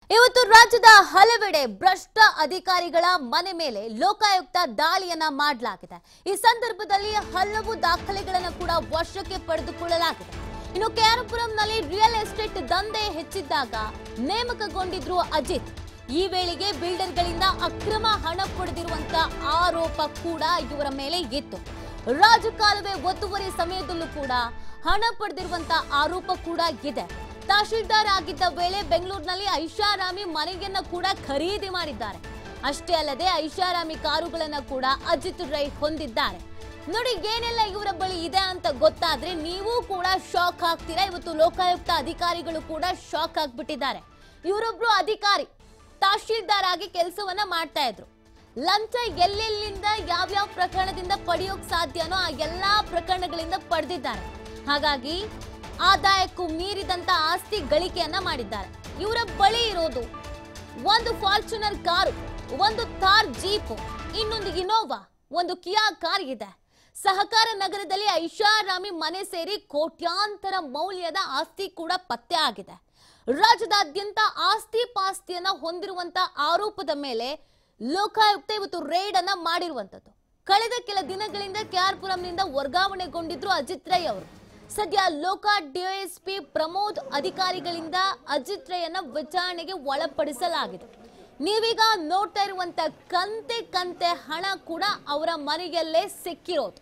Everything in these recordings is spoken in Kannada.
ಇವತ್ತು ರಾಜ್ಯದ ಹಲವೆಡೆ ಭ್ರಷ್ಟ ಅಧಿಕಾರಿಗಳ ಮನೆ ಮೇಲೆ ಲೋಕಾಯುಕ್ತ ದಾಳಿಯನ್ನ ಮಾಡಲಾಗಿದೆ ಈ ಸಂದರ್ಭದಲ್ಲಿ ಹಲವು ದಾಖಲೆಗಳನ್ನು ಕೂಡ ವಶಕ್ಕೆ ಪಡೆದುಕೊಳ್ಳಲಾಗಿದೆ ಇನ್ನು ಕೆಆರ್ಪುರಂನಲ್ಲಿ ರಿಯಲ್ ಎಸ್ಟೇಟ್ ದಂಧೆ ಹೆಚ್ಚಿದ್ದಾಗ ನೇಮಕಗೊಂಡಿದ್ರು ಅಜಿತ್ ಈ ವೇಳೆಗೆ ಬಿಲ್ಡರ್ಗಳಿಂದ ಅಕ್ರಮ ಹಣ ಪಡೆದಿರುವಂತ ಆರೋಪ ಕೂಡ ಇವರ ಮೇಲೆ ಇತ್ತು ರಾಜಕಾಲುವೆ ಒತ್ತುವರಿ ಸಮಯದಲ್ಲೂ ಕೂಡ ಹಣ ಪಡೆದಿರುವಂತ ಆರೋಪ ಕೂಡ ಇದೆ ತಹಶೀಲ್ದಾರ್ ಆಗಿದ್ದ ವೇಳೆ ಬೆಂಗಳೂರಿನಲ್ಲಿ ಐಷಾರಾಮಿ ಮನೆಯನ್ನ ಕೂಡ ಖರೀದಿ ಮಾಡಿದ್ದಾರೆ ಅಷ್ಟೇ ಅಲ್ಲದೆ ಐಷಾರಾಮಿ ಕಾರುಗಳನ್ನ ಕೂಡ ಅಜಿತ್ ರೈ ಹೊಂದಿದ್ದಾರೆ ನೋಡಿ ಏನೆಲ್ಲ ಇವರ ಬಳಿ ಇದೆ ಅಂತ ಗೊತ್ತಾದ್ರೆ ನೀವು ಕೂಡ ಶಾಕ್ ಆಗ್ತೀರಾ ಇವತ್ತು ಲೋಕಾಯುಕ್ತ ಅಧಿಕಾರಿಗಳು ಕೂಡ ಶಾಕ್ ಆಗ್ಬಿಟ್ಟಿದ್ದಾರೆ ಇವರೊಬ್ರು ಅಧಿಕಾರಿ ತಹಶೀಲ್ದಾರ್ ಆಗಿ ಕೆಲಸವನ್ನ ಮಾಡ್ತಾ ಇದ್ರು ಲಂಚ ಎಲ್ಲೆಲ್ಲಿಂದ ಯಾವ್ಯಾವ ಪ್ರಕರಣದಿಂದ ಪಡೆಯೋಕ್ ಸಾಧ್ಯನೋ ಆ ಎಲ್ಲಾ ಪ್ರಕರಣಗಳಿಂದ ಪಡೆದಿದ್ದಾರೆ ಹಾಗಾಗಿ ಆದಾಯಕ್ಕೂ ಮೀರಿದಂತ ಆಸ್ತಿ ಗಳಿಕೆಯನ್ನ ಮಾಡಿದ್ದಾರೆ ಇವರ ಬಳಿ ಇರೋದು ಒಂದು ಫಾರ್ಚುನರ್ ಕಾರು ಒಂದು ಥಾರ್ ಜೀಪ್ ಇನ್ನೊಂದು ಇನೋವಾ ಒಂದು ಕಿಯಾ ಕಾರ್ ಇದೆ ಸಹಕಾರ ನಗರದಲ್ಲಿ ಐಷಾರಾಮಿ ಮನೆ ಸೇರಿ ಕೋಟ್ಯಾಂತರ ಮೌಲ್ಯದ ಆಸ್ತಿ ಕೂಡ ಪತ್ತೆ ಆಗಿದೆ ರಾಜ್ಯದಾದ್ಯಂತ ಆಸ್ತಿ ಪಾಸ್ತಿಯನ್ನ ಹೊಂದಿರುವಂತ ಆರೋಪದ ಮೇಲೆ ಲೋಕಾಯುಕ್ತ ಇವತ್ತು ರೇಡ್ ಅನ್ನ ಮಾಡಿರುವಂತದ್ದು ಕಳೆದ ಕೆಲ ದಿನಗಳಿಂದ ಕೆಆರ್ಪುರಂನಿಂದ ವರ್ಗಾವಣೆಗೊಂಡಿದ್ರು ಅಜಿತ್ ರೈ ಅವರು ಸದ್ಯ ಲೋಕ ಡಿಎಸ್ಪಿ ಪ್ರಮೋದ್ ಅಧಿಕಾರಿಗಳಿಂದ ಅಜಿತ್ ರೈಯನ್ನ ವಿಚಾರಣೆಗೆ ಒಳಪಡಿಸಲಾಗಿದೆ ನೀವೀಗ ನೋಡ್ತಾ ಇರುವಂತ ಕಂತೆ ಕಂತೆ ಹಣ ಕೂಡ ಅವರ ಮನೆಯಲ್ಲೇ ಸಿಕ್ಕಿರೋದು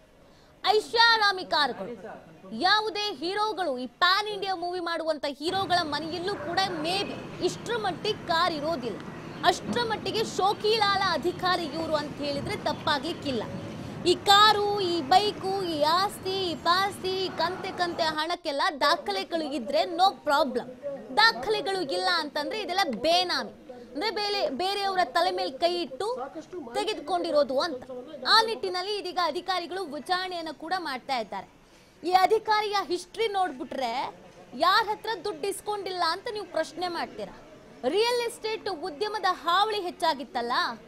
ಐಷಾರಾಮಿ ಕಾರುಗಳು ಯಾವುದೇ ಹೀರೋಗಳು ಈ ಪ್ಯಾನ್ ಇಂಡಿಯಾ ಮೂವಿ ಮಾಡುವಂತ ಹೀರೋಗಳ ಮನೆಯಲ್ಲೂ ಕೂಡ ಮೇ ಬಿ ಇಷ್ಟರ ಮಟ್ಟಿಗೆ ಕಾರ್ ಇರೋದಿಲ್ಲ ಅಷ್ಟರ ಮಟ್ಟಿಗೆ ಶೋಕಿಲಾಲ ಅಧಿಕಾರಿ ಇವರು ಅಂತ ಹೇಳಿದ್ರೆ ತಪ್ಪಾಗ್ಲಿಕ್ಕಿಲ್ಲ ಈ ಕಾರು ಈ ಬೈಕು ಈ ಆಸ್ತಿ ಈ ಪಾಸ್ತಿ ಈ ಕಂತೆ ಕಂತೆ ಹಣಕ್ಕೆಲ್ಲ ದಾಖಲೆಗಳು ಇದ್ರೆ ನೋ ಪ್ರಾಬ್ಲಮ್ ದಾಖಲೆಗಳು ಇಲ್ಲ ಅಂತಂದ್ರೆ ಇದೆಲ್ಲ ಬೇನಾಮಿ ಅಂದ್ರೆ ಬೇರೆ ಬೇರೆಯವರ ತಲೆ ಮೇಲೆ ಕೈ ಇಟ್ಟು ತೆಗೆದುಕೊಂಡಿರೋದು ಅಂತ ಆ ನಿಟ್ಟಿನಲ್ಲಿ ಇದೀಗ ಅಧಿಕಾರಿಗಳು ವಿಚಾರಣೆಯನ್ನು ಕೂಡ ಮಾಡ್ತಾ ಇದ್ದಾರೆ ಈ ಅಧಿಕಾರಿಯ ಹಿಸ್ಟ್ರಿ ನೋಡ್ಬಿಟ್ರೆ ಯಾರ ಹತ್ರ ದುಡ್ಡು ಇಸ್ಕೊಂಡಿಲ್ಲ ಅಂತ ನೀವು ಪ್ರಶ್ನೆ ಮಾಡ್ತೀರಾ ರಿಯಲ್ ಎಸ್ಟೇಟ್ ಉದ್ಯಮದ ಹಾವಳಿ ಹೆಚ್ಚಾಗಿತ್ತಲ್ಲ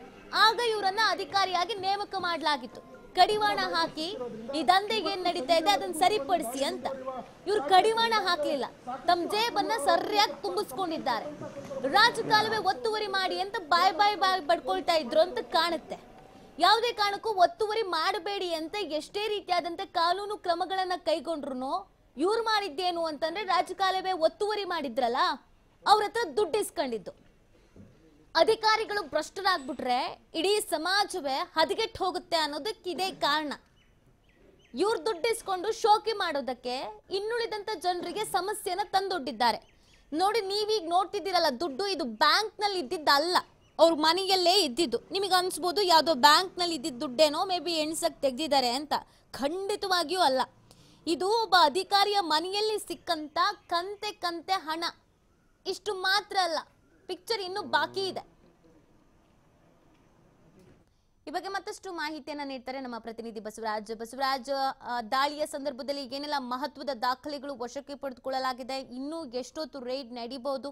ಆಗ ಇವರನ್ನ ಅಧಿಕಾರಿಯಾಗಿ ನೇಮಕ ಮಾಡಲಾಗಿತ್ತು ಕಡಿವಾಣ ಹಾಕಿ ಈ ದಂಧೆಗೆ ಏನ್ ನಡೀತಾ ಇದೆ ಅದನ್ನ ಸರಿಪಡಿಸಿ ಅಂತ ಇವ್ರು ಕಡಿವಾಣ ಹಾಕ್ಲಿಲ್ಲ ತಮ್ಮ ಜೇಬನ್ನ ಸರಿಯಾಗಿ ತುಂಬಿಸ್ಕೊಂಡಿದ್ದಾರೆ ರಾಜಕಾಲುವೆ ಒತ್ತುವರಿ ಮಾಡಿ ಅಂತ ಬಾಯ್ ಬಾಯ್ ಬಾಯ್ ಬಡ್ಕೊಳ್ತಾ ಇದ್ರು ಅಂತ ಕಾಣುತ್ತೆ ಯಾವುದೇ ಕಾರಣಕ್ಕೂ ಒತ್ತುವರಿ ಮಾಡಬೇಡಿ ಅಂತ ಎಷ್ಟೇ ರೀತಿಯಾದಂತ ಕಾನೂನು ಕ್ರಮಗಳನ್ನ ಕೈಗೊಂಡ್ರು ಇವ್ರು ಮಾಡಿದ್ದೇನು ಅಂತಂದ್ರೆ ರಾಜಕಾಲುವೆ ಒತ್ತುವರಿ ಮಾಡಿದ್ರಲ್ಲ ಅವ್ರ ಹತ್ರ ದುಡ್ಡು ಇಸ್ಕೊಂಡಿದ್ದು ಅಧಿಕಾರಿಗಳು ಭ್ರಷ್ಟರಾಗ್ಬಿಟ್ರೆ ಇಡೀ ಸಮಾಜವೇ ಹದಗೆಟ್ಟು ಹೋಗುತ್ತೆ ಅನ್ನೋದಕ್ಕೆ ಇದೇ ಕಾರಣ ಇವ್ರು ದುಡ್ಡು ಇಸ್ಕೊಂಡು ಶೋಕಿ ಮಾಡೋದಕ್ಕೆ ಇನ್ನುಳಿದಂತ ಜನರಿಗೆ ಸಮಸ್ಯೆನ ತಂದೊಡ್ಡಿದ್ದಾರೆ ನೋಡಿ ನೀವೀಗ ನೋಡ್ತಿದ್ದೀರಲ್ಲ ದುಡ್ಡು ಇದು ಬ್ಯಾಂಕ್ ನಲ್ಲಿ ಇದ್ದಿದ್ದಲ್ಲ ಅವ್ರ ಮನೆಯಲ್ಲೇ ಇದ್ದಿದ್ದು ನಿಮಗೆ ಅನ್ಸ್ಬೋದು ಯಾವುದೋ ಬ್ಯಾಂಕ್ ನಲ್ಲಿ ಇದ್ದಿದ್ದ ದುಡ್ಡೇನೋ ಮೇ ಬಿ ಎಣ್ಸಕ್ ತೆಗ್ದಿದ್ದಾರೆ ಅಂತ ಖಂಡಿತವಾಗಿಯೂ ಅಲ್ಲ ಇದು ಒಬ್ಬ ಅಧಿಕಾರಿಯ ಮನೆಯಲ್ಲಿ ಸಿಕ್ಕಂತ ಕಂತೆ ಕಂತೆ ಹಣ ಇಷ್ಟು ಮಾತ್ರ ಅಲ್ಲ ಪಿಕ್ಚರ್ ಇನ್ನೂ ಬಾಕಿ ಇದೆ ಈ ಬಗ್ಗೆ ಮತ್ತಷ್ಟು ಮಾಹಿತಿಯನ್ನ ನೀಡ್ತಾರೆ ನಮ್ಮ ಪ್ರತಿನಿಧಿ ಬಸವರಾಜ್ ಬಸವರಾಜ್ ಆ, ದಾಳಿಯ ಸಂದರ್ಭದಲ್ಲಿ ಏನೆಲ್ಲ ಮಹತ್ವದ ದಾಖಲೆಗಳು ವಶಕ್ಕೆ ಪಡೆದುಕೊಳ್ಳಲಾಗಿದೆ ಇನ್ನೂ ಎಷ್ಟೊತ್ತು ರೇಡ್ ನಡೀಬಹುದು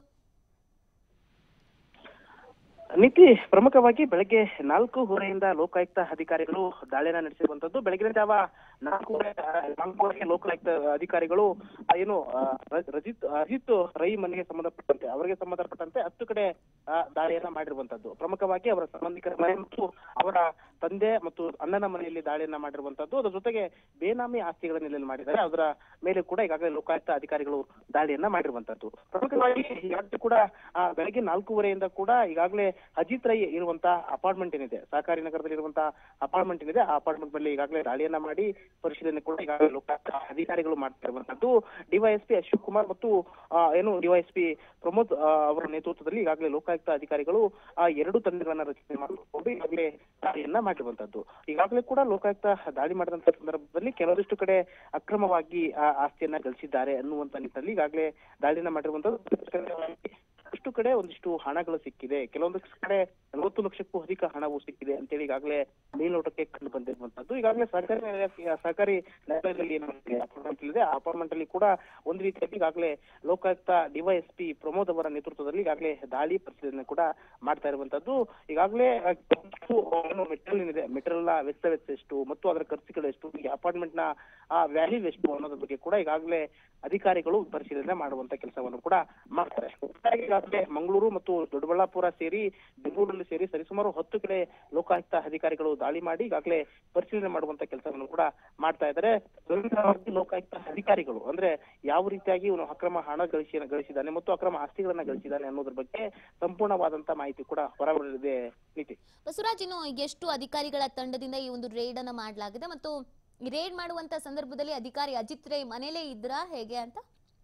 ನೀತಿ ಪ್ರಮುಖವಾಗಿ ಬೆಳಗ್ಗೆ ನಾಲ್ಕು ಹೊರೆಯಿಂದ ಲೋಕಾಯುಕ್ತ ಅಧಿಕಾರಿಗಳು ದಾಳಿಯನ್ನ ನಡೆಸಿರುವಂತದ್ದು ಬೆಳಗಿನ ಜಾವ ನಾಲ್ಕೂವರೆ ನಾಲ್ಕೂವರೆಗೆ ಲೋಕಾಯುಕ್ತ ಅಧಿಕಾರಿಗಳು ಆ, ಏನು ಆ, ರ- ರಜಿತ್ ಅಜಿತ್ ರೈ ಮನೆಗೆ ಸಂಬಂಧಪಟ್ಟಂತೆ ಅವರಿಗೆ ಸಂಬಂಧಪಟ್ಟಂತೆ ಹತ್ತು ಕಡೆ ಆ, ದಾಳಿಯನ್ನ ಮಾಡಿರುವಂತದ್ದು ಪ್ರಮುಖವಾಗಿ ಅವರ ಸಂಬಂಧಿಕರ ಮನೆ ಮತ್ತು ಅವರ ತಂದೆ ಮತ್ತು ಅಣ್ಣನ ಮನೆಯಲ್ಲಿ ದಾಳಿಯನ್ನ ಮಾಡಿರುವಂತದ್ದು ಅದರ ಜೊತೆಗೆ ಬೇನಾಮಿ ಆಸ್ತಿಗಳ ನೆಲೆಯಲ್ಲಿ ಮಾಡಿದ್ದಾರೆ ಅದರ ಮೇಲೆ ಕೂಡ ಈಗಾಗಲೇ ಲೋಕಾಯುಕ್ತ ಅಧಿಕಾರಿಗಳು ದಾಳಿಯನ್ನ ಮಾಡಿರುವಂತದ್ದು ಪ್ರಮುಖವಾಗಿ ಈಗಾಗಲೇ ಕೂಡ ಆ, ಬೆಳಗ್ಗೆ ನಾಲ್ಕೂವರೆಯಿಂದ ಕೂಡ ಈಗಾಗಲೇ ಅಜಿತ್ ರೈ ಇರುವಂತ ಅಪಾರ್ಟ್ಮೆಂಟ್ ಏನಿದೆ ಸಹಕಾರಿ ನಗರದಲ್ಲಿ ಇರುವಂತ ಅಪಾರ್ಟ್ಮೆಂಟ್ ಏನಿದೆ ಆ ಅಪಾರ್ಟ್ಮೆಂಟ್ ಮೇಲೆ ಈಗಾಗಲೇ ದಾಳಿಯನ್ನ ಮಾಡಿ ಪರಿಶೀಲನೆ ಕೂಡ ಈಗಾಗಲೇ ಲೋಕಾಯುಕ್ತ ಅಧಿಕಾರಿಗಳು ಮಾಡ್ತಾ ಇರುವಂತದ್ದು ಡಿವೈಎಸ್ಪಿ ಅಶೋಕ್ ಕುಮಾರ್ ಮತ್ತು ಆ, ಏನು ಡಿವೈಎಸ್ಪಿ ಪ್ರಮೋದ್ ಆ, ಅವರ ನೇತೃತ್ವದಲ್ಲಿ ಈಗಾಗಲೇ ಲೋಕಾಯುಕ್ತ ಅಧಿಕಾರಿಗಳು ಆ ಎರಡು ತಂಡಗಳನ್ನ ರಚನೆ ಮಾಡಿಕೊಂಡು ಈಗಾಗಲೇ ದಾಳಿಯನ್ನ ಮಾಡಿರುವಂತದ್ದು ಈಗಾಗಲೇ ಕೂಡ ಲೋಕಾಯುಕ್ತ ದಾಳಿ ಮಾಡಿದಂತ ಸಂದರ್ಭದಲ್ಲಿ ಕೆಲವೊಂದಿಷ್ಟು ಕಡೆ ಅಕ್ರಮವಾಗಿ ಆ ಆಸ್ತಿಯನ್ನ ಗಳಿಸಿದ್ದಾರೆ ಅನ್ನುವಂತ ನಿಟ್ಟಿನಲ್ಲಿ ಈಗಾಗಲೇ ದಾಳಿಯನ್ನ ಮಾಡಿರುವಂತದ್ದು ಅಷ್ಟು ಕಡೆ ಒಂದಿಷ್ಟು ಹಣಗಳು ಸಿಕ್ಕಿದೆ ಕೆಲವೊಂದಿಷ್ಟು ಕಡೆ ನಲವತ್ತು ಲಕ್ಷಕ್ಕೂ ಅಧಿಕ ಹಣವು ಸಿಕ್ಕಿದೆ ಅಂತೇಳಿ ಈಗಾಗಲೇ ಮೇಲ್ನೋಟಕ್ಕೆ ಕಂಡು ಬಂದಿರುವಂತದ್ದು ಈಗಾಗಲೇ ಸರ್ಕಾರಿ ನ್ಯಾಯಾಲಯ- ಸರ್ಕಾರಿ ನ್ಯಾಯಾಲಯದಲ್ಲಿ ಏನು ಅಪಾರ್ಟ್ಮೆಂಟ್ ಇದೆ ಆ ಅಪಾರ್ಟ್ಮೆಂಟ್ ಅಲ್ಲಿ ಕೂಡ ಒಂದು ರೀತಿಯಲ್ಲಿ ಈಗಾಗಲೇ ಲೋಕಾಯುಕ್ತ ಡಿವೈಎಸ್ಪಿ ಪ್ರಮೋದ್ ಅವರ ನೇತೃತ್ವದಲ್ಲಿ ಈಗಾಗಲೇ ದಾಳಿ ಪರಿಶೀಲನೆ ಕೂಡ ಮಾಡ್ತಾ ಇರುವಂತದ್ದು ಈಗಾಗಲೇ ಆ, ಎಷ್ಟು ಏನು ಮೆಟೀರಿಯಲ್ ಏನಿದೆ ಮೆಟೀರಿಯಲ್ ವೆಚ್ಚ ವೆಚ್ಚ ಎಷ್ಟು ಮತ್ತು ಅದರ ಖರ್ಚುಗಳು ಎಷ್ಟು ಈ ಅಪಾರ್ಟ್ಮೆಂಟ್ ನ ಆ ವ್ಯಾಲ್ಯೂ ಎಷ್ಟು ಅನ್ನೋದ್ರ ಬಗ್ಗೆ ಕೂಡ ಈಗಾಗಲೇ ಅಧಿಕಾರಿಗಳು ಪರಿಶೀಲನೆ ಮಾಡುವಂತ ಕೆಲಸವನ್ನು ಕೂಡ ಮಾಡ್ತಾರೆ ಒಟ್ಟಾಗಿ ಈಗಾಗಲೇ ಈಗಾಗಲೇ ಮಂಗಳೂರು ಮತ್ತು ದೊಡ್ಡಬಳ್ಳಾಪುರ ಸೇರಿ ಬೆಂಗಳೂರಲ್ಲಿ ಸೇರಿ ಸರಿಸುಮಾರು ಹತ್ತು ಕಡೆ ಲೋಕಾಯುಕ್ತ ಅಧಿಕಾರಿಗಳು ದಾಳಿ ಮಾಡಿ ಈಗಾಗಲೇ ಪರಿಶೀಲನೆ ಮಾಡುವಂತ ಕೆಲಸವನ್ನು ಕೂಡ ಮಾಡ್ತಾ ಇದ್ದಾರೆ ಸ್ವತಂತ್ರವಾಗಿ ಲೋಕಾಯುಕ್ತ ಅಧಿಕಾರಿಗಳು ಅಂದ್ರೆ ಯಾವ ರೀತಿಯಾಗಿ ಇವನು ಅಕ್ರಮ ಹಣ ಗಳಿಸಿ ಗಳಿಸಿದ್ದಾನೆ ಮತ್ತು ಅಕ್ರಮ ಆಸ್ತಿಗಳನ್ನ ಗಳಿಸಿದ್ದಾನೆ ಅನ್ನೋದ್ರ ಬಗ್ಗೆ ಸಂಪೂರ್ಣವಾದಂತ ಮಾಹಿತಿ ಕೂಡ ಹೊರಬರಲಿದೆ ನೀತಿ ಬಸವರಾಜ್ ಇನ್ನು ಎಷ್ಟು ಅಧಿಕಾರಿಗಳ ತಂಡದಿಂದ ಈ ಒಂದು ರೇಡ್ ಅನ್ನ ಮಾಡಲಾಗಿದೆ ಮತ್ತು ಈ ರೇಡ್ ಮಾಡುವಂತ ಸಂದರ್ಭದಲ್ಲಿ ಅಧಿಕಾರಿ ಅಜಿತ್ ರೈ ಮನೇಲೇ ಇದ್ರಾ ಹೇಗೆ ಅಂತ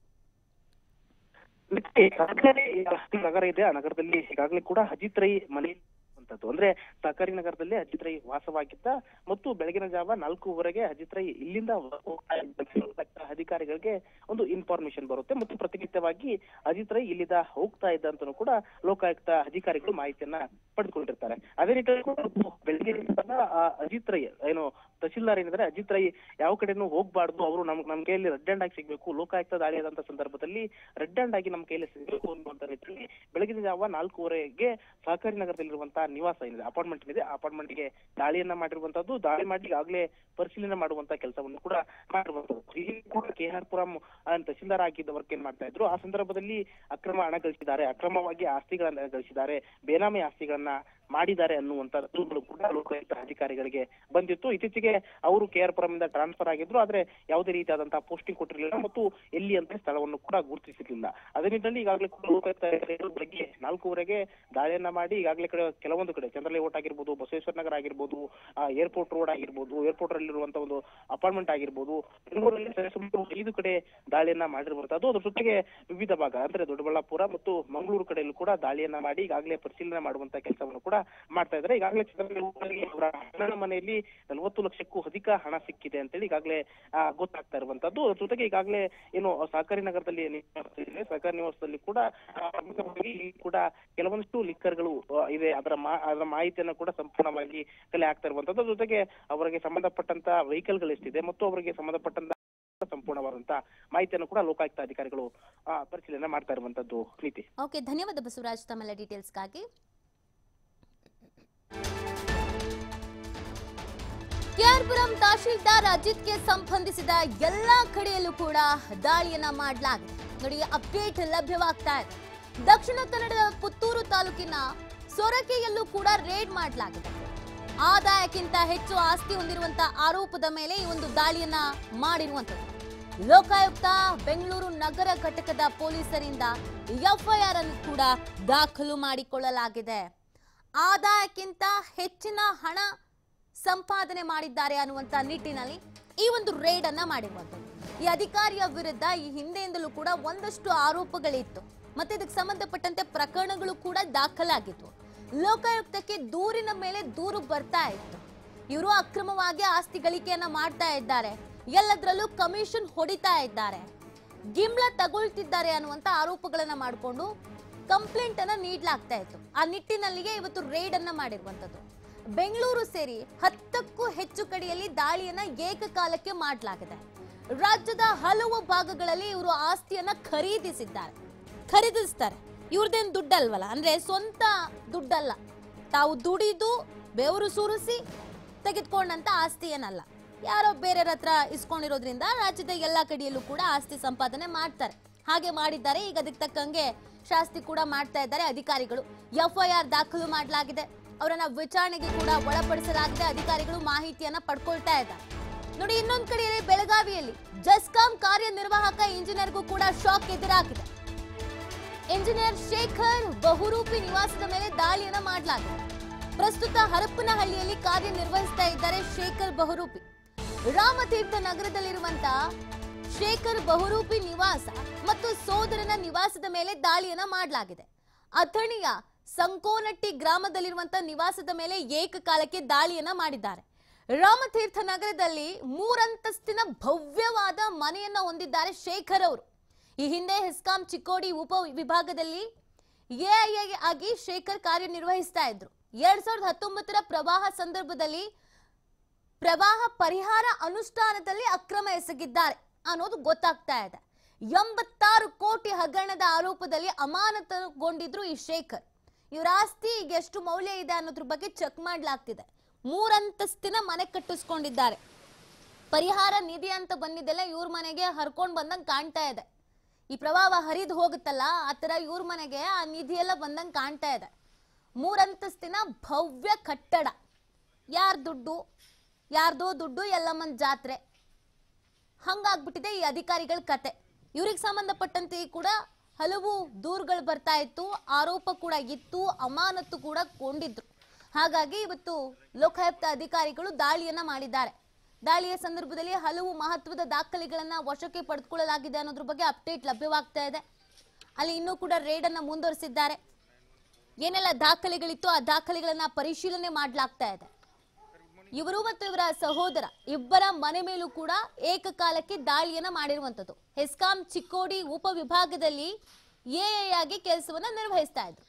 ಮತ್ತೆ ಸರ್ಕಾರಿ ನಗರ ಇದೆ ಆ ನಗರದಲ್ಲಿ ಈಗಾಗಲೇ ಕೂಡ ಅಜಿತ್ ರೈ ಮನೆ ಇರುವಂತದ್ದು ಅಂದ್ರೆ ಸಹಕಾರಿ ನಗರದಲ್ಲಿ ಅಜಿತ್ ರೈ ವಾಸವಾಗಿದ್ದ ಮತ್ತು ಬೆಳಗಿನ ಜಾವ ನಾಲ್ಕೂವರೆಗೆ ಅಜಿತ್ ರೈ ಇಲ್ಲಿಂದ ಹೋಗ್ತಾ ಇದ್ದ ಅಧಿಕಾರಿಗಳಿಗೆ ಒಂದು ಇನ್ಫಾರ್ಮೇಶನ್ ಬರುತ್ತೆ ಮತ್ತು ಪ್ರತಿನಿತ್ಯವಾಗಿ ಅಜಿತ್ ರೈ ಇಲ್ಲಿಂದ ಹೋಗ್ತಾ ಇದ್ದ ಅಂತನೂ ಕೂಡ ಲೋಕಾಯುಕ್ತ ಅಧಿಕಾರಿಗಳು ಮಾಹಿತಿಯನ್ನ ಪಡೆದುಕೊಂಡಿರ್ತಾರೆ ಅದೇ ನಿಟ್ಟಿನಲ್ಲಿ ಕೂಡ ಬೆಳಗ್ಗೆ ಆ ಅಜಿತ್ ರೈ ಏನು ತಹಶೀಲ್ದಾರ್ ಏನಿದ್ದಾರೆ ಅಜಿತ್ ರೈ ಯಾವ ಕಡೆನೂ ಹೋಗ್ಬಾರ್ದು ಅವರು ನಮ್ ನಮ್ ಕೈಯಲ್ಲಿ ರೆಡ್ ಹ್ಯಾಂಡ್ ಆಗಿ ಸಿಗ್ಬೇಕು ಲೋಕಾಯುಕ್ತ ದಾಳಿ ಆದಂತ ಸಂದರ್ಭದಲ್ಲಿ ರೆಡ್ ಹ್ಯಾಂಡ್ ಆಗಿ ನಮ್ಮ ಕೈಯಲ್ಲಿ ಸಿಗ್ಬೇಕು ಅನ್ನುವಂತ ನಿಟ್ಟಿನಲ್ಲಿ ಬೆಳಗಿನ ಜಾವ ನಾಲ್ಕೂವರೆಗೆ ಸಹಕಾರಿ ನಗರದಲ್ಲಿರುವಂತಹ ನಿವಾಸ ಏನಿದೆ ಅಪಾರ್ಟ್ಮೆಂಟ್ ಇದೆ ಆ ಅಪಾರ್ಟ್ಮೆಂಟ್ ಗೆ ದಾಳಿಯನ್ನ ಮಾಡಿರುವಂತದ್ದು ದಾಳಿ ಮಾಡಿ ಈಗಾಗಲೇ ಪರಿಶೀಲನೆ ಮಾಡುವಂತ ಕೆಲಸವನ್ನು ಕೂಡ ಮಾಡಿರುವಂತದ್ದು ಇಲ್ಲಿ ಕೂಡ ಕೆ ಆರ್ ಪುರಂ ಆ, ತಹಶೀಲ್ದಾರ್ ಆಗಿದ್ದ ವರ್ಕ್ ಏನ್ ಮಾಡ್ತಾ ಇದ್ರು ಆ ಸಂದರ್ಭದಲ್ಲಿ ಅಕ್ರಮ ಹಣ ಗಳಿಸಿದ್ದಾರೆ ಅಕ್ರಮವಾಗಿ ಆಸ್ತಿಗಳನ್ನ ಗಳಿಸಿದ್ದಾರೆ ಬೇನಾಮಿ ಆಸ್ತಿಗಳನ್ನ ಮಾಡಿದ್ದಾರೆ ಅನ್ನುವಂತ ದೂರುಗಳು ಕೂಡ ಲೋಕಾಯುಕ್ತ ಅಧಿಕಾರಿಗಳಿಗೆ ಬಂದಿತ್ತು ಇತ್ತೀಚೆಗೆ ಅವರು ಕೆ ಆರ್ ಪುರಂ ಇಂದ ಟ್ರಾನ್ಸ್ಫರ್ ಆಗಿದ್ರು ಆದ್ರೆ ಯಾವುದೇ ರೀತಿಯಾದಂತಹ ಪೋಸ್ಟಿಂಗ್ ಕೊಟ್ಟಿರಲಿಲ್ಲ ಮತ್ತು ಎಲ್ಲಿ ಅಂತ ಸ್ಥಳವನ್ನು ಕೂಡ ಗುರುತಿಸಿರ್ಲಿಲ್ಲ ಅದೇ ನಿಟ್ಟಿನಲ್ಲಿ ಈಗಾಗಲೇ ಕೂಡ ಲೋಕಾಯುಕ್ತ ಅಧಿಕಾರಿಗಳು ಬೆಳಗ್ಗೆ ನಾಲ್ಕೂವರೆಗೆ ದಾಳಿಯನ್ನ ಮಾಡಿ ಈಗಾಗಲೇ ಕಡೆ ಕೆಲವೊಂದು ಕಡೆ ಚಂದ್ರಲೇಔಟ್ ಆಗಿರ್ಬೋದು ಬಸವೇಶ್ವರ ನಗರ ಆಗಿರ್ಬೋದು ಏರ್ಪೋರ್ಟ್ ರೋಡ್ ಆಗಿರ್ಬೋದು ಏರ್ಪೋರ್ಟ್ ಅಲ್ಲಿರುವಂತ ಒಂದು ಅಪಾರ್ಟ್ಮೆಂಟ್ ಆಗಿರ್ಬೋದು ಬೆಂಗಳೂರಲ್ಲಿ ಸರಿಸುಮಾರು ಐದು ಕಡೆ ದಾಳಿಯನ್ನ ಮಾಡಿರುವಂತದ್ದು ಅದ್ರ ಜೊತೆಗೆ ವಿವಿಧ ಭಾಗ ಅಂದ್ರೆ ದೊಡ್ಡಬಳ್ಳಾಪುರ ಮತ್ತು ಮಂಗಳೂರು ಕಡೆಯಲ್ಲೂ ಕೂಡ ದಾಳಿಯನ್ನ ಮಾಡಿ ಈಗಾಗಲೇ ಪರಿಶೀಲನೆ ಮಾಡುವಂತ ಕೆಲಸವನ್ನು ಕೂಡ ಮಾಡ್ತಾ ಇದ್ದಾರೆ ಈಗಾಗಲೇ ಚಂದ್ರಲೇಔಟ್ನಲ್ಲಿ ಅವರ ಅಣ್ಣನ ಮನೆಯಲ್ಲಿ ನಲವತ್ತು ಲಕ್ಷಕ್ಕೂ ಅಧಿಕ ಹಣ ಸಿಕ್ಕಿದೆ ಅಂತೇಳಿ ಈಗಾಗಲೇ ಆ, ಗೊತ್ತಾಗ್ತಾ ಇರುವಂತದ್ದು ಅದ್ರ ಜೊತೆಗೆ ಈಗಾಗಲೇ ಏನು ಸಹಕಾರಿ ನಗರದಲ್ಲಿ ನಿವಾಸ ಇದೆ ಸಹಕಾರಿ ನಿವಾಸದಲ್ಲಿ ಕೂಡ ಆ, ಪ್ರಮುಖವಾಗಿ ಇಲ್ಲಿ ಕೂಡ ಕೆಲವೊಂದಿಷ್ಟು ಲಿಕ್ಕರ್ಗಳು ಆ, ಇದೆ ಅದರ ಮಾ ಅದರ ಮಾಹಿತಿಯನ್ನ ಕೂಡ ಸಂಪೂರ್ಣವಾಗಿ ಕಲೆ ಆಗ್ತಾ ಇರುವಂತದ್ದು ಅದ್ರ ಜೊತೆಗೆ ಅವರಿಗೆ ಸಂಬಂಧಪಟ್ಟಂತ ವೆಹಿಕಲ್ಗಳು ಎಷ್ಟಿದೆ ಮತ್ತು ಅವರಿಗೆ ಸಂಬಂಧಪಟ್ಟಂತ ಸಂಪೂರ್ಣವಾದಂತ ಮಾಹಿತಿಯನ್ನು ಕೂಡ ಲೋಕಾಯುಕ್ತ ಅಧಿಕಾರಿಗಳು ಆ, ಪರಿಶೀಲನೆ ಮಾಡ್ತಾ ಇರುವಂತದ್ದು ನೀತಿ ಓಕೆ ಧನ್ಯವಾದ ಬಸವರಾಜ್ ತಮ್ಮೆಲ್ಲ ಡೀಟೇಲ್ಸ್ಗಾಗಿ ಕೆಆರ್ಪುರಂ ತಹಶೀಲ್ದಾರ್ ಅಜಿತ್ಗೆ ಸಂಬಂಧಿಸಿದ ಎಲ್ಲಾ ಕಡೆಯಲ್ಲೂ ಕೂಡ ದಾಳಿಯನ್ನ ಮಾಡಲಾಗಿದೆ ನೋಡಿ ಅಪ್ಡೇಟ್ ಲಭ್ಯವಾಗ್ತಾ ಇದೆ ದಕ್ಷಿಣ ಕನ್ನಡದ ಪುತ್ತೂರು ತಾಲೂಕಿನ ಸೊರಕೆಯಲ್ಲೂ ಕೂಡ ರೇಡ್ ಮಾಡಲಾಗಿದೆ ಆದಾಯಕ್ಕಿಂತ ಹೆಚ್ಚು ಆಸ್ತಿ ಹೊಂದಿರುವಂತ ಆರೋಪದ ಮೇಲೆ ಈ ಒಂದು ದಾಳಿಯನ್ನ ಮಾಡಿರುವಂತದ್ದು ಲೋಕಾಯುಕ್ತ ಬೆಂಗಳೂರು ನಗರ ಘಟಕದ ಪೊಲೀಸರಿಂದ ಎಫ್ಐಆರ್ ಅನ್ನು ಕೂಡ ದಾಖಲು ಮಾಡಿಕೊಳ್ಳಲಾಗಿದೆ ಆದಾಯಕ್ಕಿಂತ ಹೆಚ್ಚಿನ ಹಣ ಸಂಪಾದನೆ ಮಾಡಿದ್ದಾರೆ ಅನ್ನುವಂತ ನಿಟ್ಟಿನಲ್ಲಿ ಈ ಒಂದು ರೇಡ್ ಅನ್ನ ಮಾಡಿರುವಂತದ್ದು ಈ ಅಧಿಕಾರಿಯ ವಿರುದ್ಧ ಈ ಹಿಂದೆಯಿಂದಲೂ ಕೂಡ ಒಂದಷ್ಟು ಆರೋಪಗಳಿತ್ತು ಮತ್ತೆ ಇದಕ್ಕೆ ಸಂಬಂಧಪಟ್ಟಂತೆ ಪ್ರಕರಣಗಳು ಕೂಡ ದಾಖಲಾಗಿದ್ವು ಲೋಕಾಯುಕ್ತಕ್ಕೆ ದೂರಿನ ಮೇಲೆ ದೂರು ಬರ್ತಾ ಇತ್ತು ಇವರು ಅಕ್ರಮವಾಗಿ ಆಸ್ತಿ ಗಳಿಕೆಯನ್ನ ಮಾಡ್ತಾ ಇದ್ದಾರೆ ಎಲ್ಲದರಲ್ಲೂ ಕಮಿಷನ್ ಹೊಡಿತಾ ಇದ್ದಾರೆ ಗಿಮ್ಲ ತಗೊಳ್ತಿದ್ದಾರೆ ಅನ್ನುವಂತ ಆರೋಪಗಳನ್ನ ಮಾಡಿಕೊಂಡು ಕಂಪ್ಲೇಂಟ್ ಅನ್ನ ನೀಡಲಾಗ್ತಾ ಇತ್ತು ಆ ನಿಟ್ಟಿನಲ್ಲಿಗೆ ಇವತ್ತು ರೇಡ್ ಅನ್ನ ಮಾಡಿರುವಂತದ್ದು ಬೆಂಗಳೂರು ಸೇರಿ ಹತ್ತಕ್ಕೂ ಹೆಚ್ಚು ಕಡೆಯಲ್ಲಿ ದಾಳಿಯನ್ನ ಏಕಕಾಲಕ್ಕೆ ಮಾಡಲಾಗಿದೆ ರಾಜ್ಯದ ಹಲವು ಭಾಗಗಳಲ್ಲಿ ಇವರು ಆಸ್ತಿಯನ್ನ ಖರೀದಿಸಿದ್ದಾರೆ ಖರೀದಿಸ್ತಾರೆ ಇವ್ರದ್ದೇನು ದುಡ್ಡಲ್ವಲ್ಲ ಅಂದ್ರೆ ಸ್ವಂತ ದುಡ್ಡಲ್ಲ ತಾವು ದುಡಿದು ಬೆವರು ಸುರಿಸಿ ತೆಗೆದುಕೊಂಡಂತ ಆಸ್ತಿ ಏನಲ್ಲ ಯಾರೋ ಬೇರೆಯವ್ರ ಹತ್ರ ಇಸ್ಕೊಂಡಿರೋದ್ರಿಂದ ರಾಜ್ಯದ ಎಲ್ಲಾ ಕಡೆಯಲ್ಲೂ ಕೂಡ ಆಸ್ತಿ ಸಂಪಾದನೆ ಮಾಡ್ತಾರೆ ಹಾಗೆ ಮಾಡಿದ್ದಾರೆ ಈಗ ಅದಕ್ಕೆ ತಕ್ಕಂಗೆ ಶಾಸ್ತಿ ಕೂಡ ಮಾಡ್ತಾ ಇದ್ದಾರೆ ಅಧಿಕಾರಿಗಳು ಎಫ್ಐಆರ್ ದಾಖಲು ಮಾಡಲಾಗಿದೆ ಅವರನ್ನ ವಿಚಾರಣೆಗೆ ಕೂಡ ಒಳಪಡಿಸಲಾಗಿದೆ ಅಧಿಕಾರಿಗಳು ಮಾಹಿತಿಯನ್ನ ಪಡ್ಕೊಳ್ತಾ ಇದ್ದಾರೆ ನೋಡಿ ಇನ್ನೊಂದ್ ಕಡೆಯಲ್ಲಿ ಬೆಳಗಾವಿಯಲ್ಲಿ ಜಸ್ಕಾಂ ಕಾರ್ಯನಿರ್ವಾಹಕ ಇಂಜಿನಿಯರ್ಗೂ ಕೂಡ ಶಾಕ್ ಎದುರಾಗಿದೆ ಇಂಜಿನಿಯರ್ ಶೇಖರ್ ಬಹುರೂಪಿ ನಿವಾಸದ ಮೇಲೆ ದಾಳಿಯನ್ನ ಮಾಡಲಾಗಿದೆ ಪ್ರಸ್ತುತ ಹರಪ್ಪನಹಳ್ಳಿಯಲ್ಲಿ ಕಾರ್ಯನಿರ್ವಹಿಸ್ತಾ ಇದ್ದಾರೆ ಶೇಖರ್ ಬಹುರೂಪಿ ರಾಮತೀರ್ಥ ನಗರದಲ್ಲಿರುವಂತ ಶೇಖರ್ ಬಹುರೂಪಿ ನಿವಾಸ ಮತ್ತು ಸೋದರನ ನಿವಾಸದ ಮೇಲೆ ದಾಳಿಯನ್ನ ಮಾಡಲಾಗಿದೆ ಅಥಣಿಯ ಸಂಕೋನಟ್ಟಿ ಗ್ರಾಮದಲ್ಲಿರುವಂತ ನಿವಾಸದ ಮೇಲೆ ಏಕಕಾಲಕ್ಕೆ ದಾಳಿಯನ್ನ ಮಾಡಿದ್ದಾರೆ ರಾಮತೀರ್ಥ ನಗರದಲ್ಲಿ ಮೂರಂತಸ್ತಿನ ಭವ್ಯವಾದ ಮನೆಯನ್ನ ಹೊಂದಿದ್ದಾರೆ ಶೇಖರ್ ಅವರು ಈ ಹಿಂದೆ ಹೆಸ್ಕಾಂ ಚಿಕ್ಕೋಡಿ ಉಪ ವಿಭಾಗದಲ್ಲಿ ಎಐಐ ಆಗಿ ಶೇಖರ್ ಕಾರ್ಯನಿರ್ವಹಿಸ್ತಾ ಇದ್ರು ಎರಡ್ ಸಾವಿರದ ಹತ್ತೊಂಬತ್ತರ ಪ್ರವಾಹ ಸಂದರ್ಭದಲ್ಲಿ ಪ್ರವಾಹ ಪರಿಹಾರ ಅನುಷ್ಠಾನದಲ್ಲಿ ಅಕ್ರಮ ಎಸಗಿದ್ದಾರೆ ಅನ್ನೋದು ಗೊತ್ತಾಗ್ತಾ ಇದೆ ಎಂಬತ್ತಾರು ಕೋಟಿ ಹಗರಣದ ಆರೋಪದಲ್ಲಿ ಅಮಾನತುಗೊಂಡಿದ್ರು ಈ ಶೇಖರ್ ಇವರ ಆಸ್ತಿ ಈಗ ಎಷ್ಟು ಮೌಲ್ಯ ಇದೆ ಅನ್ನೋದ್ರ ಬಗ್ಗೆ ಚೆಕ್ ಮಾಡ್ಲಾಗ್ತಿದೆ ಮೂರಂತಸ್ತಿನ ಮನೆ ಕಟ್ಟಿಸ್ಕೊಂಡಿದ್ದಾರೆ ಪರಿಹಾರ ನಿಧಿ ಅಂತ ಬಂದಿದ್ದೆಲ್ಲ ಇವ್ರ ಮನೆಗೆ ಹರ್ಕೊಂಡ್ ಬಂದಂಗೆ ಕಾಣ್ತಾ ಇದೆ ಈ ಪ್ರವಾಹ ಹರಿದು ಹೋಗುತ್ತಲ್ಲ ಆ ತರ ಇವ್ರ ಮನೆಗೆ ಆ ನಿಧಿ ಎಲ್ಲ ಬಂದಂಗೆ ಕಾಣ್ತಾ ಇದೆ ಮೂರಂತಸ್ತಿನ ಭವ್ಯ ಕಟ್ಟಡ ಯಾರ ದುಡ್ಡು ಯಾರ್ದೋ ದುಡ್ಡು ಎಲ್ಲಮ್ಮನ ಜಾತ್ರೆ ಹಂಗಾಗ್ಬಿಟ್ಟಿದೆ ಈ ಅಧಿಕಾರಿಗಳ ಕತೆ ಇವ್ರಿಗೆ ಸಂಬಂಧಪಟ್ಟಂತೆ ಕೂಡ ಹಲವು ದೂರುಗಳು ಬರ್ತಾ ಇತ್ತು ಆರೋಪ ಕೂಡ ಇತ್ತು ಅಮಾನತ್ತು ಕೂಡ ಕೊಂಡಿದ್ರು ಹಾಗಾಗಿ ಇವತ್ತು ಲೋಕಾಯುಕ್ತ ಅಧಿಕಾರಿಗಳು ದಾಳಿಯನ್ನ ಮಾಡಿದ್ದಾರೆ ದಾಳಿಯ ಸಂದರ್ಭದಲ್ಲಿ ಹಲವು ಮಹತ್ವದ ದಾಖಲೆಗಳನ್ನ ವಶಕ್ಕೆ ಪಡೆದುಕೊಳ್ಳಲಾಗಿದೆ ಅನ್ನೋದ್ರ ಬಗ್ಗೆ ಅಪ್ಡೇಟ್ ಲಭ್ಯವಾಗ್ತಾ ಇದೆ ಅಲ್ಲಿ ಇನ್ನೂ ಕೂಡ ರೇಡ್ ಅನ್ನ ಮುಂದುವರಿಸಿದ್ದಾರೆ ಏನೆಲ್ಲ ದಾಖಲೆಗಳಿತ್ತು ಆ ದಾಖಲೆಗಳನ್ನ ಪರಿಶೀಲನೆ ಮಾಡಲಾಗ್ತಾ ಇದೆ ಇವರು ಮತ್ತು ಇವರ ಸಹೋದರ ಇಬ್ಬರ ಮನೆ ಮೇಲೂ ಕೂಡ ಏಕಕಾಲಕ್ಕೆ ದಾಳಿಯನ್ನ ಮಾಡಿರುವಂತದ್ದು ಹೆಸ್ಕಾಂ ಚಿಕ್ಕೋಡಿ ಉಪವಿಭಾಗದಲ್ಲಿ ಎಎ ಆಗಿ ಕೆಲಸವನ್ನ ನಿರ್ವಹಿಸ್ತಾ ಇದ್ರು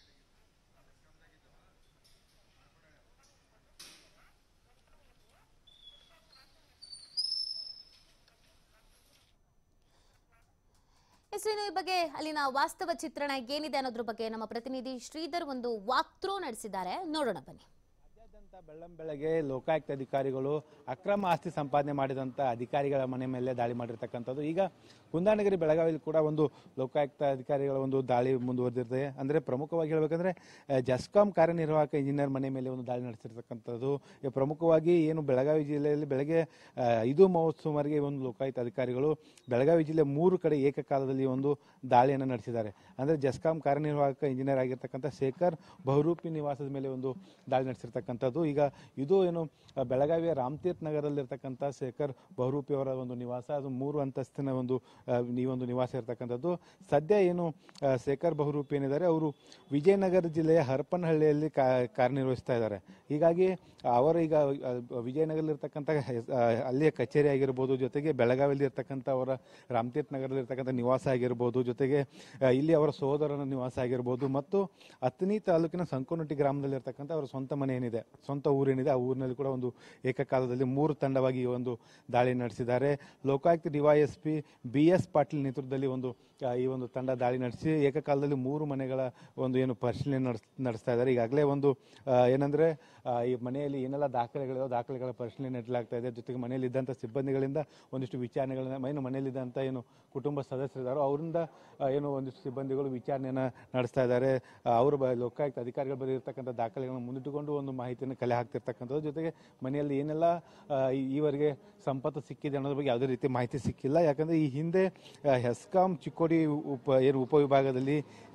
ಎಸ್ ಇನ್ನು ಈ ಬಗ್ಗೆ ಅಲ್ಲಿನ ವಾಸ್ತವ ಚಿತ್ರಣ ಏನಿದೆ ಅನ್ನೋದ್ರ ಬಗ್ಗೆ ನಮ್ಮ ಪ್ರತಿನಿಧಿ ಶ್ರೀಧರ್ ಒಂದು ವಾಕ್ ಥ್ರೂ ನಡೆಸಿದ್ದಾರೆ ನೋಡೋಣ ಬನ್ನಿ ರಾಜ್ಯಾದ್ಯಂತ ಬೆಳ್ಳಂ ಬೆಳಗ್ಗೆ ಲೋಕಾಯುಕ್ತ ಅಧಿಕಾರಿಗಳು ಅಕ್ರಮ ಆಸ್ತಿ ಸಂಪಾದನೆ ಮಾಡಿದಂತ ಅಧಿಕಾರಿಗಳ ಮನೆ ಮೇಲೆ ದಾಳಿ ಮಾಡಿರ್ತಕ್ಕಂಥದ್ದು ಈಗ ಕುಂದಾನಗರಿ ಬೆಳಗಾವಿಯಲ್ಲಿ ಕೂಡ ಒಂದು ಲೋಕಾಯುಕ್ತ ಅಧಿಕಾರಿಗಳ ಒಂದು ದಾಳಿ ಮುಂದುವರೆದಿದೆ ಅಂದ್ರೆ ಪ್ರಮುಖವಾಗಿ ಹೇಳ್ಬೇಕಂದ್ರೆ ಆ, ಜಸ್ಕಾಂ ಕಾರ್ಯನಿರ್ವಾಹಕ ಇಂಜಿನಿಯರ್ ಮನೆ ಮೇಲೆ ಒಂದು ದಾಳಿ ನಡೆಸಿರ್ತಕ್ಕಂಥದ್ದು ಈ ಪ್ರಮುಖವಾಗಿ ಏನು ಬೆಳಗಾವಿ ಜಿಲ್ಲೆಯಲ್ಲಿ ಬೆಳಗ್ಗೆ ಆ, ಐದು ಮೂವತ್ತು ಸುಮಾರಿಗೆ ಒಂದು ಲೋಕಾಯುಕ್ತ ಅಧಿಕಾರಿಗಳು ಬೆಳಗಾವಿ ಜಿಲ್ಲೆ ಮೂರು ಕಡೆ ಏಕಕಾಲದಲ್ಲಿ ಒಂದು ದಾಳಿಯನ್ನು ನಡೆಸಿದ್ದಾರೆ ಅಂದ್ರೆ ಜಸ್ಕಾಂ ಕಾರ್ಯನಿರ್ವಾಹಕ ಇಂಜಿನಿಯರ್ ಆಗಿರ್ತಕ್ಕಂಥ ಶೇಖರ್ ಬಹುರೂಪಿ ನಿವಾಸದ ಮೇಲೆ ಒಂದು ದಾಳಿ ನಡೆಸಿರ್ತಕ್ಕಂಥದ್ದು ಈಗ ಇದು ಏನು ಆ, ಬೆಳಗಾವಿಯ ರಾಮತೀರ್ಥ ನಗರದಲ್ಲಿರ್ತಕ್ಕಂಥ ಶೇಖರ್ ಬಹುರೂಪಿ ಅವರ ಒಂದು ನಿವಾಸ ಅದು ಮೂರು ಅಂತಸ್ತಿನ ಒಂದು ಆ, ಈ ಒಂದು ನಿವಾಸ ಇರತಕ್ಕಂಥದ್ದು ಸದ್ಯ ಏನು ಆ, ಶೇಖರ್ ಬಹುರೂಪಿ ಏನಿದ್ದಾರೆ ಅವರು ವಿಜಯನಗರ ಜಿಲ್ಲೆಯ ಹರಪನಹಳ್ಳಿಯಲ್ಲಿ ಕಾ- ಕಾರ್ಯನಿರ್ವಹಿಸ್ತಾ ಇದ್ದಾರೆ ಹೀಗಾಗಿ ಅವರು ಈಗ ಆ, ವಿಜಯನಗರದಲ್ಲಿರ್ತಕ್ಕಂಥ ಹೆಸ್- ಆ, ಅಲ್ಲಿಯ ಕಚೇರಿ ಆಗಿರ್ಬೋದು ಜೊತೆಗೆ ಬೆಳಗಾವಿಯಲ್ಲಿ ಇರ್ತಕ್ಕಂಥ ಅವರ ರಾಮತೀರ್ಥ ನಗರದಲ್ಲಿ ಇರ್ತಕ್ಕಂಥ ನಿವಾಸ ಆಗಿರ್ಬೋದು ಜೊತೆಗೆ ಆ, ಇಲ್ಲಿ ಅವರ ಸಹೋದರನ ನಿವಾಸ ಆಗಿರ್ಬೋದು ಮತ್ತು ಹತ್ತನಿ ತಾಲೂಕಿನ ಸಂಕೋನಟ್ಟಿ ಗ್ರಾಮದಲ್ಲಿ ಇರ್ತಕ್ಕಂಥ ಅವರ ಸ್ವಂತ ಮನೆ ಏನಿದೆ ಸ್ವಂತ ಊರೇನಿದೆ ಆ ಊರಿನಲ್ಲಿ ಕೂಡ ಒಂದು ಏಕಕಾಲದಲ್ಲಿ ಮೂರು ತಂಡವಾಗಿ ಈ ಒಂದು ದಾಳಿ ನಡೆಸಿದ್ದಾರೆ Lokayukta DYSP B S Patil ನೇತೃತ್ವದಲ್ಲಿ ಒಂದು ಆ, ಈ ಒಂದು ತಂಡ ದಾಳಿ ನಡೆಸಿ ಏಕಕಾಲದಲ್ಲಿ ಮೂರು ಮನೆಗಳ ಒಂದು ಏನು ಪರಿಶೀಲನೆ ನಡೆಸ್ ನಡೆಸ್ತಾ ಇದ್ದಾರೆ ಈಗಾಗಲೇ ಒಂದು ಆ, ಏನಂದ್ರೆ ಆ, ಈ ಮನೆಯಲ್ಲಿ ಏನೆಲ್ಲ ದಾಖಲೆಗಳಿವೆ ದಾಖಲೆಗಳ ಪರಿಶೀಲನೆ ನಡೆಸಲಾಗ್ತಾ ಇದೆ ಜೊತೆಗೆ ಮನೆಯಲ್ಲಿ ಇದ್ದಂಥ ಸಿಬ್ಬಂದಿಗಳಿಂದ ಒಂದಿಷ್ಟು ವಿಚಾರಣೆಗಳನ್ನ ಏನು ಮನೆಯಲ್ಲಿದ್ದಂಥ ಏನು ಕುಟುಂಬ ಸದಸ್ಯರಿದ್ದಾರೋ ಅವರಿಂದ ಆ, ಏನು ಒಂದಿಷ್ಟು ಸಿಬ್ಬಂದಿಗಳು ವಿಚಾರಣೆಯನ್ನ ನಡೆಸ್ತಾ ಇದ್ದಾರೆ ಆ, ಅವರು ಬ- ಲೋಕಾಯುಕ್ತ ಅಧಿಕಾರಿಗಳು ಬರೆದಿರ್ತಕ್ಕಂಥ ದಾಖಲೆಗಳನ್ನು ಮುಂದಿಟ್ಟುಕೊಂಡು ಒಂದು ಮಾಹಿತಿಯನ್ನು ಕಲೆ ಹಾಕ್ತಿರ್ತಕ್ಕಂಥದ್ದು ಜೊತೆಗೆ ಮನೆಯಲ್ಲಿ ಏನೆಲ್ಲ ಆ, ಈ- ಈವರೆಗೆ ಸಂಪತ್ತು ಸಿಕ್ಕಿದೆ ಅನ್ನೋದ್ರ ಬಗ್ಗೆ ಯಾವುದೇ ರೀತಿ ಮಾಹಿತಿ ಸಿಕ್ಕಿಲ್ಲ ಯಾಕಂದ್ರೆ ಈ ಹಿಂದೆ ಆ, ಹೆಸ್ಕಾಂ ಚಿಕ್ಕೋಡಿ ಉಪ ಏನು ಉಪವಿಭಾಗದಲ್ಲಿ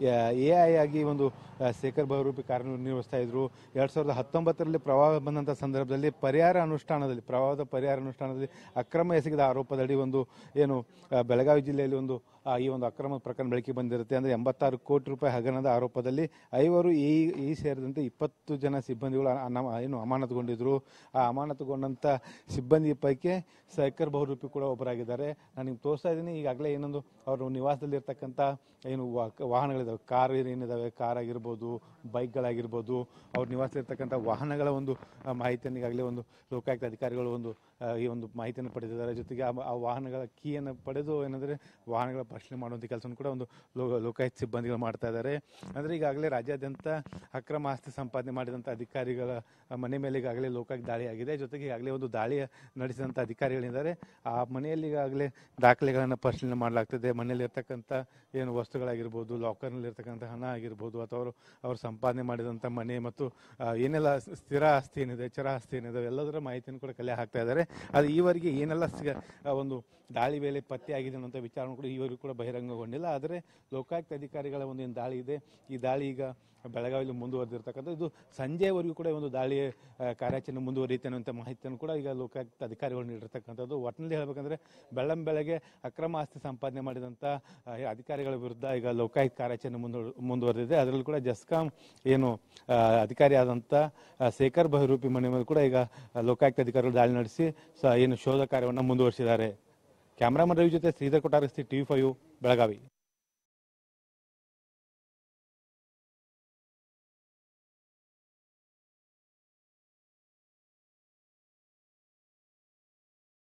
ಎ ಐ ಆಗಿ ಒಂದು ಆ, ಶೇಖರ್ ಬಹುರೂಪಿ ಕಾರ್ಯನಿರ್ವಹಿಸ್ತಾ ಇದ್ರು ಎರಡ್ ಸಾವಿರದ ಹತ್ತೊಂಬತ್ತರಲ್ಲಿ ಪ್ರವಾಹ ಬಂದಂತ ಸಂದರ್ಭದಲ್ಲಿ ಪರಿಹಾರ ಅನುಷ್ಠಾನದಲ್ಲಿ ಪ್ರವಾಹದ ಪರಿಹಾರ ಅನುಷ್ಠಾನದಲ್ಲಿ ಅಕ್ರಮ ಎಸಗಿದ ಆರೋಪದಡಿ ಒಂದು ಏನು ಆ, ಬೆಳಗಾವಿ ಜಿಲ್ಲೆಯಲ್ಲಿ ಒಂದು ಆ, ಈ ಒಂದು ಅಕ್ರಮ ಪ್ರಕರಣ ಬೆಳಕಿಗೆ ಬಂದಿರುತ್ತೆ ಅಂದ್ರೆ ಎಂಬತ್ತಾರು ಕೋಟಿ ರೂಪಾಯಿ ಹಗರಣದ ಆರೋಪದಲ್ಲಿ ಐವರು ಈ ಈ ಸೇರಿದಂತೆ ಇಪ್ಪತ್ತು ಜನ ಸಿಬ್ಬಂದಿಗಳು ಅನ- ಏನು ಅಮಾನತುಗೊಂಡಿದ್ರು ಆ ಅಮಾನತುಗೊಂಡಂತ ಸಿಬ್ಬಂದಿ ಪೈಕಿ ಶೇಖರ್ ಬಹುರೂಪಿ ಕೂಡ ಒಬ್ಬರಾಗಿದ್ದಾರೆ ನಾನು ನಿಮ್ಗೆ ತೋರಿಸ್ತಾ ಇದ್ದೀನಿ ಈಗಾಗಲೇ ಏನೊಂದು ಅವ್ರ ನಿವಾಸದಲ್ಲಿ ಇರ್ತಕ್ಕಂಥ ಏನು ವಾ- ವಾಹನಗಳಿದಾವೆ ಕಾರ್ ಏನಿದಾವೆ ಕಾರ್ ಆಗಿರ್ಬೋದು ಬೈಕ್ಗಳಾಗಿರ್ಬೋದು ಅವ್ರ ನಿವಾಸದಲ್ಲಿರ್ತಕ್ಕಂಥ ವಾಹನಗಳ ಒಂದು ಆ, ಮಾಹಿತಿಯನ್ನು ಈಗಾಗಲೇ ಒಂದು ಲೋಕಾಯುಕ್ತ ಅಧಿಕಾರಿಗಳು ಒಂದು ಆ, ಈ ಒಂದು ಮಾಹಿತಿಯನ್ನು ಪಡೆದಿದ್ದಾರೆ ಜೊತೆಗೆ ಆ ಆ ವಾಹನಗಳ ಕೀಯನ್ನು ಪಡೆದು ಏನಂದ್ರೆ ವಾಹನಗಳ ಪರಿಶೀಲನೆ ಮಾಡುವಂಥ ಕೆಲಸವನ್ನು ಕೂಡ ಒಂದು ಲೋ- ಲೋಕಾಯುಕ್ತ ಸಿಬ್ಬಂದಿಗಳು ಮಾಡ್ತಾ ಇದ್ದಾರೆ ಅಂದ್ರೆ ಈಗಾಗಲೇ ರಾಜ್ಯಾದ್ಯಂತ ಅಕ್ರಮ ಆಸ್ತಿ ಸಂಪಾದನೆ ಮಾಡಿದಂಥ ಅಧಿಕಾರಿಗಳ ಆ, ಮನೆ ಮೇಲೆ ಈಗಾಗಲೇ ಲೋಕಾಯುಕ್ತ ದಾಳಿ ಆಗಿದೆ ಜೊತೆಗೆ ಈಗಾಗಲೇ ಒಂದು ದಾಳಿ ನಡೆಸಿದಂಥ ಅಧಿಕಾರಿಗಳಿದ್ದಾರೆ ಆ ಮನೆಯಲ್ಲಿ ಈಗಾಗಲೇ ದಾಖಲೆಗಳನ್ನು ಪರಿಶೀಲನೆ ಮಾಡಲಾಗ್ತದೆ ಮನೆಯಲ್ಲಿ ಇರ್ತಕ್ಕಂಥ ಏನು ವಸ್ತುಗಳಾಗಿರ್ಬೋದು ಲಾಕರ್ನಲ್ಲಿ ಇರ್ತಕ್ಕಂಥ ಹಣ ಆಗಿರ್ಬೋದು ಅಥವಾ ಅವರು ಅವರು ಸಂಪಾದನೆ ಮಾಡಿದಂಥ ಮನೆ ಮತ್ತು ಆ, ಏನೆಲ್ಲ ಸ್ಥಿರ ಆಸ್ತಿ ಏನಿದೆ ಚರ ಆಸ್ತಿ ಏನಿದೆ ಎಲ್ಲದರ ಮಾಹಿತಿಯನ್ನು ಕೂಡ ಕಲೆ ಹಾಕ್ತಾ ಇದ್ದಾರೆ ಅದು ಈವರೆಗೆ ಏನೆಲ್ಲ ಸಿಗ- ಆ, ಒಂದು ದಾಳಿ ವೇಳೆ ಪತ್ತೆ ಆಗಿದೆ ಅನ್ನೋ ವಿಚಾರ ಕೂಡ ಈವರೆಗೂ ಕೂಡ ಬಹಿರಂಗಗೊಂಡಿಲ್ಲ ಆದರೆ ಲೋಕಾಯುಕ್ತ ಅಧಿಕಾರಿಗಳ ಒಂದು ಏನು ದಾಳಿ ಇದೆ ಈ ದಾಳಿ ಈಗ ಬೆಳಗಾವಿಯಲ್ಲಿ ಮುಂದುವರೆದಿರ್ತಕ್ಕಂಥ ಇದು ಸಂಜೆವರೆಗೂ ಕೂಡ ಒಂದು ದಾಳಿ ಆ, ಕಾರ್ಯಾಚರಣೆ ಮುಂದುವರಿಯುತ್ತೆ ಅನ್ನುವಂಥ ಮಾಹಿತಿಯನ್ನು ಕೂಡ ಈಗ ಲೋಕಾಯುಕ್ತ ಅಧಿಕಾರಿಗಳು ನೀಡಿರ್ತಕ್ಕಂಥದ್ದು ಒಟ್ಟಿನಲ್ಲಿ ಹೇಳ್ಬೇಕಂದ್ರೆ ಬೆಳ್ಳಂ ಬೆಳಗ್ಗೆ ಅಕ್ರಮ ಆಸ್ತಿ ಸಂಪಾದನೆ ಮಾಡಿದಂಥ ಆ, ಅಧಿಕಾರಿಗಳ ವಿರುದ್ಧ ಈಗ ಲೋಕಾಯುಕ್ತ ಕಾರ್ಯಾಚರಣೆ ಮುಂದುವ ಮುಂದುವರೆದಿದೆ ಅದರಲ್ಲೂ ಕೂಡ ಜಸ್ಕಾಂ ಏನು ಆ, ಅಧಿಕಾರಿ ಆದಂಥ ಆ, ಶೇಖರ್ ಬಹಿರೂಪಿ ಮನೆ ಮೇಲೆ ಕೂಡ ಈಗ ಆ, ಲೋಕಾಯುಕ್ತ ಅಧಿಕಾರಿಗಳು ದಾಳಿ ನಡೆಸಿ ಸ- ಏನು ಶೋಧ ಕಾರ್ಯವನ್ನು ಮುಂದುವರಿಸಿದ್ದಾರೆ ಕ್ಯಾಮ್ರಾಮನ್ ರವಿ ಜೊತೆ ಶ್ರೀಧರ್ ಕೊಟ್ಟಾರಸ್ತಿ ಟಿವಿ ಫೈವ್ ಬೆಳಗಾವಿ